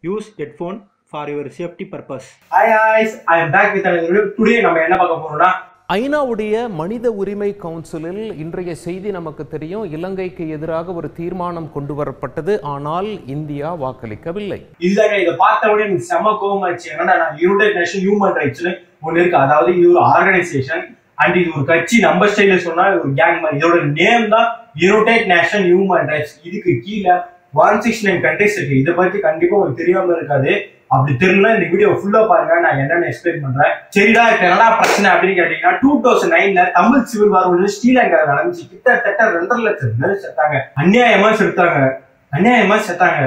Use headphone for your safety purpose hi ஹாய்ஸ் I am back with today நம்ம என்ன பார்க்க போறோம்னா ஐநாவுடைய மனித உரிமை கவுன்சிலில் இன்றைய செய்தி நமக்கு தெரியும் இலங்கைக்கு எதிராக ஒரு தீர்மானம் கொண்டு வரப்பட்டது ஆனால் இந்தியா வாக்களிக்கவில்லை இதுதாங்க இதை பார்த்த உடனே எனக்கு செம்ம கோவம் ஆச்சு என்னன்னா நான் யுனைடெட் நேஷன் ஹியூமன் ரைட்ஸ்னு ஒன்று இருக்கு அதாவது இது ஒரு ஆர்கனைசேஷன் அண்ட் இது ஒரு கட்சி நம்ம ஸ்டைல சொன்னா இது ஒரு கேங் மாதிரி இதோட நேம் தான் யுனைடெட் நேஷன் ஹியூமன் ரைட்ஸ் இதுக்கு கீழே ஒன் சிக்ஸ் நைன் கண்ட்ரிஸ் இருக்கு இதை பத்தி கண்டிப்பா உங்களுக்கு தெரியாம இருக்காது அப்படி தெரியல இந்த வீடியோ ஃபுல்லா பாருங்க நான் என்னென்ன எக்ஸ்பிளைன் பண்றேன் சரிடா இப்ப என்னடா பிரச்சனை அப்படின்னு கேட்டீங்கன்னா டூ தௌசண்ட் நைன்ல தமிழ் சிவில் வார் ஒன்று ஸ்ரீலங்கா நடந்துச்சு கிட்டத்தட்ட ரெண்டரை லட்சம் பேர் செத்தாங்க அநியாயமா செத்தாங்க அநியாயமா செத்தாங்க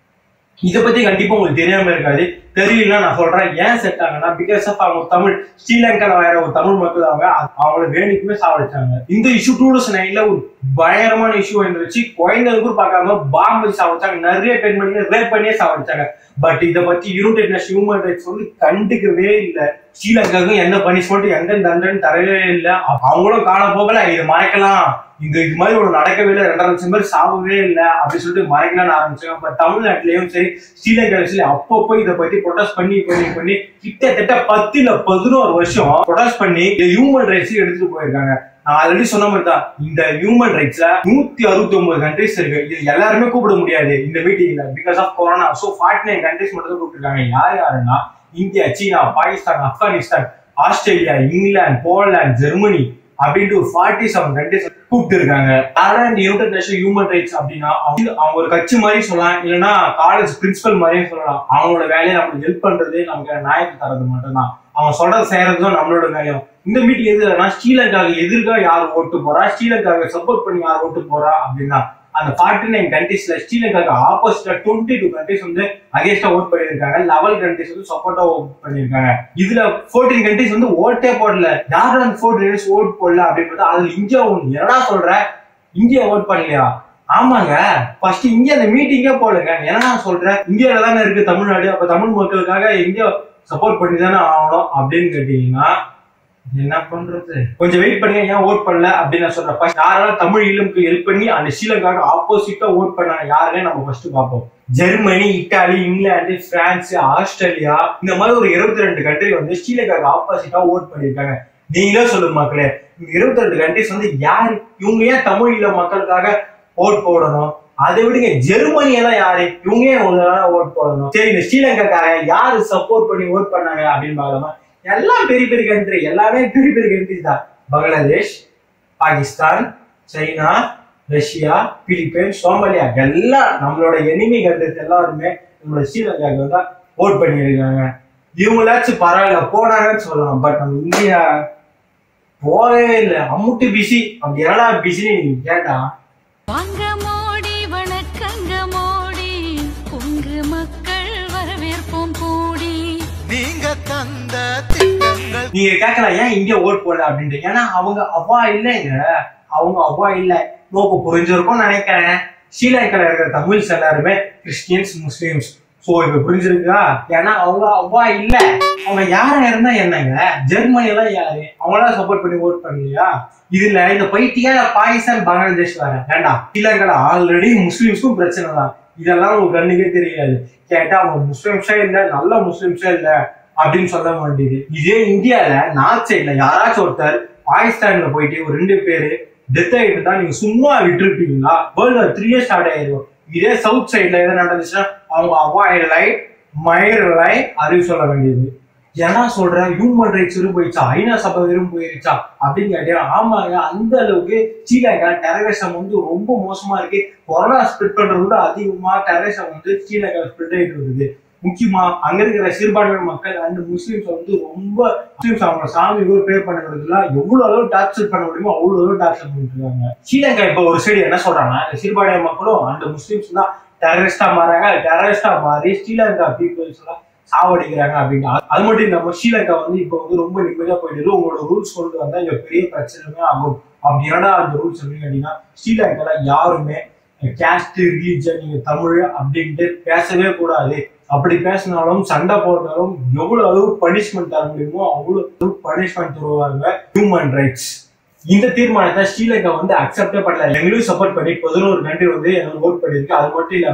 இதை பத்தி கண்டிப்பா உங்களுக்கு தெரியாம இருக்காது தெரியலன்னா நான் சொல்றேன் ஏன் செட் ஆகுனா பிகாஸ் ஆஃப் அவங்க தமிழ் ஸ்ரீலங்கால வேற ஒரு தமிழ் மக்கள் அவங்க அவங்கள வேணிக்குமே சாவடிச்சாங்க இந்த இஷ்யூ டூ தௌசண்ட் நைன்ல ஒரு பயங்கரமான இஷ்யூ வந்துருச்சு குழந்தைங்க பார்க்காம பாம்பு வச்சு சாவடிச்சாங்க நிறைய பெண்மணிங்க ரேப் பண்ணியே சாவடிச்சாங்க பட் இதை பத்தி யுனைடெட் நேஷன் ஹியூமன் ரைட்ஸ் வந்து கண்டுக்கவே இல்லை ஸ்ரீலங்காவுக்கும் எந்த பனிஷ்மெண்ட் எந்த தண்டனை தரவே இல்லை அவங்களும் காண போகல இது மறைக்கலாம் இந்த இது மாதிரி ஒரு நடக்கவே இல்லை ரெண்டரை லட்சம் பேர் சாவவே இல்லை அப்படின்னு சொல்லிட்டு மறைக்கலாம்னு ஆரம்பிச்சாங்க பட் தமிழ்நாட்டிலையும் சரி ஸ்ரீலங்காவிலும் சரி அப்பப்போ இதை பத்தி ப்ரொடெஸ்ட் பண்ணி பண்ணி பண்ணி கிட்டத்தட்ட பத்து இல்ல பதினோரு வருஷம் ப்ரொடெஸ்ட் பண்ணி ஹியூமன் ரைட்ஸ் எடுத்துட்டு போயிருக்காங்க நான் ஆல்ரெடி சொன்ன மாதிரி தான் இந்த ஹியூமன் ரைட்ஸ்ல நூத்தி அறுபத்தி ஒன்பது கண்ட்ரிஸ் இருக்கு இது எல்லாருமே கூப்பிட முடியாது இந்த மீட்டிங்ல because of corona so forty nine countries மட்டும் தான் கூப்பிட்டுருக்காங்க யார் யாருன்னா இந்தியா சீனா Pakistan Afghanistan Australia England Poland Germany அப்படின்ட்டு ஒரு ஃபார்ட்டி செவன் கண்ட்ரிஸ் கூப்பிட்டு இருக்காங்க ஆனா இந்த யுனைடெட் நேஷன் ஹியூமன் ரைட்ஸ் அப்படின்னா அவங்க அவங்க ஒரு கட்சி மாதிரி சொல்லலாம் இல்லைன்னா காலேஜ் பிரின்சிபல் மாதிரியும் சொல்லலாம் அவங்களோட வேலையை நம்மளுக்கு ஹெல்ப் பண்றது நமக்கு நியாயத்தை தரது மட்டும்தான் அவங்க சொல்றது செய்யறதும் நம்மளோட வேலையும் இந்த மீட்டிங் எதுனா ஸ்ரீலங்காவுக்கு எதிர்க்க யார் ஓட்டு போறா ஸ்ரீலங்காவை சப்போர்ட் பண்ணி யார் ஓட்டு போறா அப்படின்னா அந்த ஃபார்ட்டி நைன் கண்ட்ரீஸ்ல ஸ்ரீலங்காவுக்கு ஆப்போசிட்டா டுவெண்ட்டி டூ கண்ட்ரிஸ் வந்து அகேன்ஸ்டா ஓட் பண்ணியிருக்காங்க லெவல் கண்ட்ரிஸ் வந்து சப்போர்ட்டா ஓட் பண்ணியிருக்காங்க இதுல ஃபோர்டீன் கண்ட்ரிஸ் வந்து ஓட்டே போடல யாரும் அந்த ஃபோர்டீன் கண்ட்ரிஸ் ஓட் போடல அப்படின்னு பார்த்தா அதுல இந்தியா ஒன்று என்னடா சொல்ற இந்தியா ஓட் பண்ணலையா ஆமாங்க ஃபர்ஸ்ட் இந்தியா அந்த மீட்டிங்கே போடுங்க என்னடா சொல்ற இந்தியாவில தானே இருக்கு தமிழ்நாடு அப்ப தமிழ் மக்களுக்காக இந்தியா சப்போர்ட் பண்ணி தானே ஆகணும் அப்படின்னு கேட்டீங்கன்னா என்ன பண்றது கொஞ்சம் வெயிட் பண்ணுங்க ஏன் ஓட் பண்ணல அப்படின்னு நான் சொல்றேன் ஃபர்ஸ்ட் யாரெல்லாம் தமிழ் ஈழமுக்கு ஹெல்ப் பண்ணி அந்த ஸ்ரீலங்காவுக்கு ஆப்போசிட்டா ஓட் பண்ணாங்க யாருன்னே நம்ம ஃபர்ஸ்ட் பார்ப்போம் Germany Italy England France Australia இந்த மாதிரி ஒரு இருபத்தி ரெண்டு கண்ட்ரி வந்து ஸ்ரீலங்காவுக்கு ஆப்போசிட்டா ஓட் பண்ணியிருக்காங்க நீங்களே சொல்லுங்க மக்களே இந்த இருபத்தி ரெண்டு கண்ட்ரிஸ் வந்து யாரு இவங்க ஏன் தமிழ் ஈழ மக்களுக்காக ஓட் போடணும் அதை விடுங்க ஜெர்மனி எல்லாம் யாரு இவங்க ஏன் ஒரு ஓட் போடணும் சரி இந்த ஸ்ரீலங்காக்காக யாரு சப்போர்ட் பண்ணி ஓட் பண்ணாங்க அப்படின்னு பார்க்கலாமா எல்லாம் பெரிய பெரிய கண்ட்ரி எல்லாமே பெரிய பெரிய கண்ட்ரி தான் Bangladesh Pakistan China Russia Philippines Somalia எல்லாம் நம்மளோட எனிமி கண்ட்ரிஸ் எல்லாருமே நம்மளோட ஸ்ரீலங்காவுக்கு வந்து ஓட் பண்ணியிருக்காங்க இவங்களாச்சும் பரவாயில்ல போனாங்கன்னு சொல்லலாம் பட் நம்ம இந்தியா போகவே இல்லை அம்முட்டு பிஸி அப்படி என்னடா பிஸின்னு நீங்க கேட்டா வாங்க மோடி வணக்கங்க மோடி உங்க மக்கள் வரவேற்போம் கூடி நீங்க தந்த திட்டங்கள் நீங்க கேட்கலாம் ஏன் இந்தியா ஓட் போடல அப்படின்ட்டு ஏன்னா அவங்க அவ்வா இல்லைங்க அவங்க அவ்வா இல்ல நோக்கு புரிஞ்சிருக்கும் நினைக்கிறேன் ஸ்ரீலங்கால இருக்கிற தமிழ்ஸ் எல்லாருமே கிறிஸ்டியன்ஸ் முஸ்லிம்ஸ் சோ இப்ப புரிஞ்சிருக்கா ஏன்னா அவங்க அவ்வா இல்ல அவங்க யாரா இருந்தா என்னங்க ஜெர்மனி எல்லாம் யாரு அவங்களாம் சப்போர்ட் பண்ணி ஓட் பண்ணலையா இதுல இந்த பைத்தியா பாகிஸ்தான் பங்களாதேஷ் வேற வேண்டாம் ஸ்ரீலங்கால ஆல்ரெடி முஸ்லிம்ஸ்க்கும் பிரச்சனை தான் இதெல்லாம் உங்களுக்கு கண்ணுக்கே தெரியாது கேட்டா அவங்க முஸ்லிம்ஸே இல்ல நல்ல முஸ்லிம்ஸே இல்ல அப்படின்னு சொல்ல வேண்டியது இதே இந்தியால நார்த் சைட்ல யாராச்சும் ஒருத்தர் பாகிஸ்தான்ல போயிட்டு ஒரு ரெண்டு பேரு டெத் ஆகிட்டு தான் நீங்க சும்மா விட்டுருப்பீங்களா world war three years start ஆயிரும் இதே சவுத் சைட்ல எது நடந்துச்சுன்னா அவங்க அவாயிலை மயிரலை அறிவு சொல்ல வேண்டியது ஏன்னா சொல்ற ஹியூமன் ரைட்ஸ் வெறும் போயிடுச்சா ஐநா சபை வெறும் போயிருச்சா அப்படின்னு கேட்டா ஆமாங்க அந்த அளவுக்கு ஸ்ரீலங்கா டெரரிசம் வந்து ரொம்ப மோசமா இருக்கு கொரோனா ஸ்ப்ரெட் பண்றத விட அதிகமா டெரரிசம் வந்து ஸ்ரீலங்கா ஸ்ப்ரெட் ஆயிட்டு வருது முக்கியமா அங்க இருக்கிற சிறுபான்மை மக்கள் அண்ட் முஸ்லிம்ஸ் வந்து ரொம்ப முஸ்லிம்ஸ் அவங்க சாமி கூட ப்ரே பண்ணுறதுல எவ்வளவு அளவு டார்ச்சர் பண்ண முடியுமோ அவ்வளவு அளவு டார்ச்சர் பண்ணிட்டு இருக்காங்க ஸ்ரீலங்கா இப்போ ஒரு சைடு என்ன சொல்றாங்க இந்த சிறுபான்மை மக்களும் அந்த முஸ்லிம்ஸ் தான் டெரரிஸ்டா மாறாங்க டெரரிஸ்டா மாறி ஸ்ரீலங்கா பீப்புள்ஸ் எல்லாம் சாவடிக்கிறாங்க அப்படின்னு அது- அது மட்டும் இல்லாம ஸ்ரீலங்கா வந்து இப்போ வந்து ரொம்ப நிம்மதியா போயிட்டு உங்களோட ரூல்ஸ் கொண்டு வந்தா இங்க பெரிய பிரச்சனையுமே ஆகும் அப்படி என்னடா அந்த ரூல்ஸ் அப்படின்னு கேட்டீங்கன்னா ஸ்ரீலங்கால யாருமே கேஸ்ட் ரிலீஜன் நீங்க தமிழ் அப்படின்ட்டு பேசவே கூடாது அப்படி பேசினாலும் சண்டை போட்டாலும் எவ்வளவு அளவு பனிஷ்மெண்ட் தர முடியுமோ அவ்வளவு அளவு பனிஷ்மெண்ட் தருவாங்க ஹியூமன் ரைட்ஸ் இந்த தீர்மானத்தை ஸ்ரீலங்கா வந்து அக்செப்டே பண்ணல எங்களையும் சப்போர்ட் பண்ணி பதினோரு கண்ட்ரி வந்து எங்களுக்கு ஓட் பண்ணியிருக்கு அது மட்டும் இல்லாம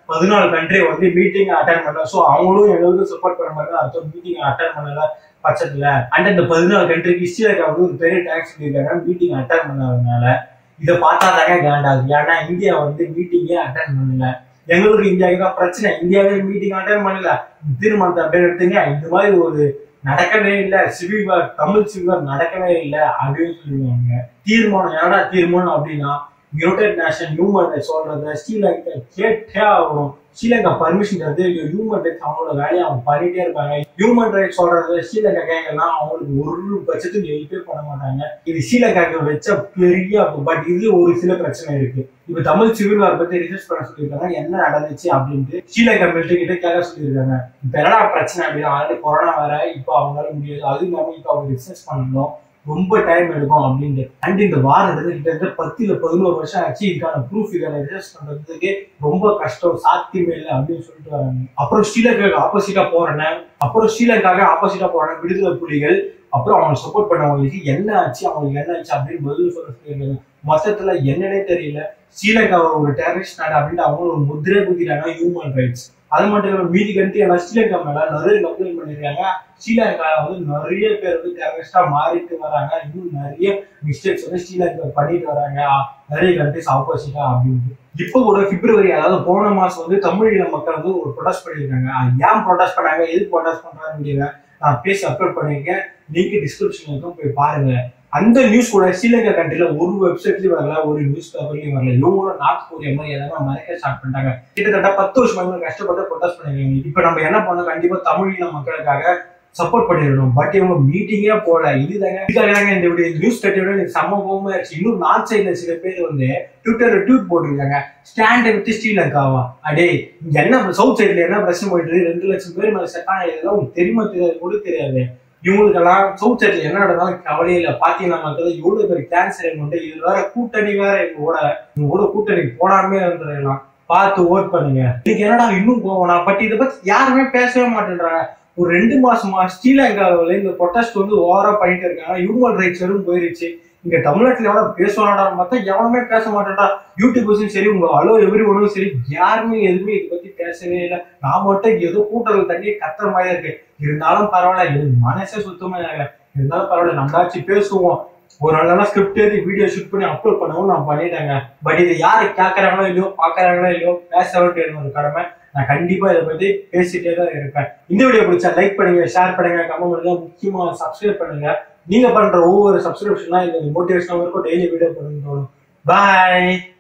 பதினாலு கண்ட்ரி வந்து மீட்டிங் அட்டன் பண்ணல ஸோ அவங்களும் எங்களுக்கு சப்போர்ட் பண்ண மாதிரி அர்த்தம் மீட்டிங் அட்டன் பண்ணல பட்சத்துல அண்ட் இந்த பதினாலு கண்ட்ரிக்கு ஸ்ரீலங்கா வந்து ஒரு பெரிய டேக்ஸ் சொல்லியிருக்காங்க மீட்டிங் அட்டன் பண்ணாதனால இதை பார்த்தா தாங்க காண்டாது ஏன்னா இந்தியா வந்து மீட்டிங்கே அட்டன் பண்ணல எங்களுக்கு இந்தியாவுக்கு தான் பிரச்சனை இந்தியாவே மீட்டிங் அட்டன் பண்ணல தீர்மானத்தை அப்படியே எடுத்தீங்க இந்த மாதிரி ஒரு நடக்கவே இல்லை civil war Tamil civil war நடக்கவே இல்லை அப்படின்னு சொல்லுவாங்க தீர்மானம் என்னடா தீர்மானம் அப்படின்னா யுனைடெட் நேஷன் ஹியூமன் ரைட்ஸ் சொல்றத ஸ்ரீலங்கா கேட்டே ஆகணும் ஸ்ரீலங்கா பர்மிஷன் தருது ஹியூமன் ரைட்ஸ் அவங்களோட வேலையை அவங்க பண்ணிட்டே இருப்பாங்க ஹியூமன் ரைட்ஸ் சொல்றத ஸ்ரீலங்கா கேட்கலாம் அவங்களுக்கு ஒரு பட்சத்துக்கு ஹெல்ப்பே பண்ண மாட்டாங்க இது ஸ்ரீலங்காக்கு வச்ச பெரிய பட் இதுல ஒரு சில பிரச்சனை இருக்கு இப்ப தமிழ் சிவில் வார் பத்தி ரிசர்ச் பண்ண சொல்லியிருக்காங்க என்ன நடந்துச்சு அப்படின்ட்டு ஸ்ரீலங்கா மிலிட்டரி கிட்ட கேட்க சொல்லியிருக்காங்க இப்ப என்னடா பிரச்சனை அப்படின்னா ஆல்ரெடி கொரோனா வேற இப்போ அவங்களால முடியாது அது இல்லாம இப்போ அவங்க ரிசர்ச் பண்ணணும் ரொம்ப டைம் எடுக்கும் அப்படின்ட்டு அண்ட் இந்த வாரம் எடுத்து கிட்டத்தட்ட பத்து இல்ல பதினோரு வருஷம் ஆச்சு இதுக்கான ப்ரூஃப் இதெல்லாம் ரிசர்ச் பண்றதுக்கு ரொம்ப கஷ்டம் சாத்தியமே இல்லை அப்படின்னு சொல்லிட்டு வராங்க அப்புறம் ஸ்ரீலங்காக்கு ஆப்போசிட்டா போறேன்னு அப்புறம் ஸ்ரீலங்காக்கு ஆப்போசிட்டா போறேன் விடுதலை புலிகள் அப்புறம் அவங்க சப்போர்ட் பண்ணவங்களுக்கு என்ன ஆச்சு அவங்களுக்கு என்ன ஆச்சு அப்படின்னு பதில் சொல்ல சொல்லியிருக்காங்க மொத்தத்துல என்னன்னே தெரியல ஸ்ரீலங்கா ஒரு டெரரிஸ்ட் நாடு அப்படின்ட்டு அவங்க ஒரு முத்திரை குத்திட்டாங்க ஹியூமன் ரைட்ஸ் அது மட்டும் இல்லாம மீதி கண்ட்ரி எல்லாம் ஸ்ரீலங்கா மேல நிறைய கம்ப்ளைண்ட் பண்ணிருக்காங்க ஸ்ரீலங்கா வந்து நிறைய பேர் வந்து டெரரிஸ்டா மாறிட்டு வராங்க இன்னும் நிறைய மிஸ்டேக்ஸ் வந்து ஸ்ரீலங்கா பண்ணிட்டு வராங்க அஹ் நிறைய கண்ட்ரிஸ் ஆப்போசிட்டா அப்படின்ட்டு இப்போ கூட பிப்ரவரி அதாவது போன மாசம் வந்து தமிழீழ மக்கள் வந்து ஒரு ப்ரொடெஸ்ட் பண்ணியிருக்காங்க அது ஏன் ப்ரொடெஸ்ட் பண்ணாங்க எதுக்கு ப்ரொடெஸ்ட் பண்றாங்க நான் பேசி அப்லோட் பண்ணிருக்கேன் லிங்க் டிஸ்கிரிப்ஷன் இருக்கும் போய் பாருங்க அந்த நியூஸ் கூட ஸ்ரீலங்கா கண்ட்ரில ஒரு வெப்சைட்லயும் வரல ஒரு நியூஸ் பேப்பர்லயும் வரல இவங்களும் நார்த் கொரியா மாதிரி எதாவது மறைக்க ஸ்டார்ட் பண்ணிட்டாங்க கிட்டத்தட்ட பத்து வருஷம் இவங்க கஷ்டப்பட்டு ப்ரொடெஸ்ட் பண்ணிருக்காங்க இப்ப நம்ம என்ன பண்ணோம் கண்டிப்பா தமிழின மக்களுக்காக சப்போர்ட் பண்ணிடணும் பட் இவங்க மீட்டிங்கே போல இதுதாங்க இதுக்காக தாங்க இந்த இப்படி நியூஸ் கட்டியோட எனக்கு செம்ம கோவமா ஆயிடுச்சு இன்னும் நார்த் சைட்ல சில பேர் வந்து ட்விட்டர்ல ட்வீட் போட்டிருக்காங்க ஸ்டாண்ட் வித் ஸ்ரீலங்காவா அடே இங்க என்ன சவுத் சைடுல என்ன பிரச்சனை போயிட்டு இருக்கு? ரெண்டு லட்சம் பேர் மேல செட் ஆனா இதெல்லாம் உங்களுக்கு தெரியுமா தெரியாது கூட தெரியாது இவங்களுக்கெல்லாம் சவுத் சைட்ல என்ன நடந்தாலும் கவலையே இல்லை பாத்தீங்கன்னா மக்கள் எவ்வளவு பேர் கேன்சர் உண்டு இது வேற கூட்டணி வேற எங்க கூட இவங்க கூட கூட்டணி போடாமே இருந்துடலாம் பார்த்து ஓட் பண்ணுங்க இன்னைக்கு என்னடா இன்னும் போவனா பட் இதை பத்தி யாருமே பேசவே மாட்டேன்றாங்க ஒரு ரெண்டு மாசமா ஸ்ரீலங்காவில் இந்த ப்ரொட்டஸ்ட் வந்து ஓவரா பண்ணிட்டு இருக்காங்க ஹியூமன் ரைட்ஸ் வரும் போயிருச்சு இங்க தமிழ்நாட்டுல எவ்வளவு பேசுவானடா பார்த்தா எவனுமே பேச மாட்டேன்டா யூடியூபர்ஸும் சரி உங்க அலோ எவ்ரி ஒன்றும் சரி யாருமே எதுவுமே இதை பத்தி பேசவே இல்லை நான் மட்டும் ஏதோ கூட்டத்தில் தண்ணியே கத்துற மாதிரி இருக்கு இருந்தாலும் பரவாயில்ல எனக்கு மனசே சுத்தமா இல்லை இருந்தாலும் பரவாயில்ல நம்மளாச்சும் பேசுவோம் ஒரு நல்ல ஸ்கிரிப்ட் எழுதி வீடியோ ஷூட் பண்ணி அப்லோட் பண்ணவும் நான் பண்ணிட்டேங்க பட் இது யாரு கேட்கறாங்களோ இல்லையோ பாக்குறாங்களோ இல்லையோ பேச வேண்டிய ஒரு கடமை நான் கண்டிப்பா இதை பத்தி பேசிட்டே தான் இருப்பேன் இந்த வீடியோ பிடிச்சா லைக் பண்ணுங்க ஷேர் பண்ணுங்க கமெண்ட் பண்ணுங்க முக்கியமா சப்ஸ்கிரைப் பண்ணுங்க நீங்க பண்ற ஒவ்வொரு சப்ஸ்கிரிப்ஷன் தான் இந்த மோட்டிவேஷனாக இருக்கும் டெய்லி வீடியோ பண்ணணும் பாய்